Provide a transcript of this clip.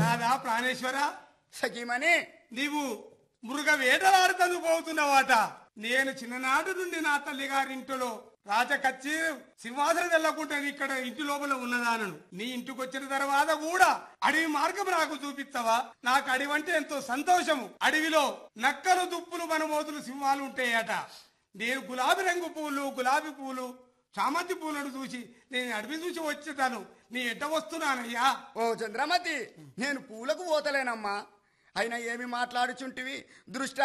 నాదా ప్రాణేశ్వర సఖీమణి నీవు మృగ వేటలాడుతందుకు పోతున్నావాట నేను చిన్ననాటి నుండి నా తల్లి గారింటిలో రాజకచ్చి సింహాసనం వెళ్ళకుండా ఇక్కడ ఇంటి లోపల ఉన్నదానను నీ ఇంటికి వచ్చిన తర్వాత కూడా అడవి మార్గం నాకు చూపిస్తావా నాకు అడవి అంటే ఎంతో సంతోషము అడవిలో నక్కలు దుప్పులు మనమోతులు సింహాలు ఉంటాయట నేను గులాబీ రంగు పూలు గులాబీ పూలు చామంతి పూలను చూసి నేను అడవి చూసి వచ్చేటాను నీ ఎట్ట వస్తున్నానయ్యా ఓ చంద్రమతి నేను పూలకు పోతలేనమ్మా అయినా ఏమి మాట్లాడుచుంటివి దృష్ట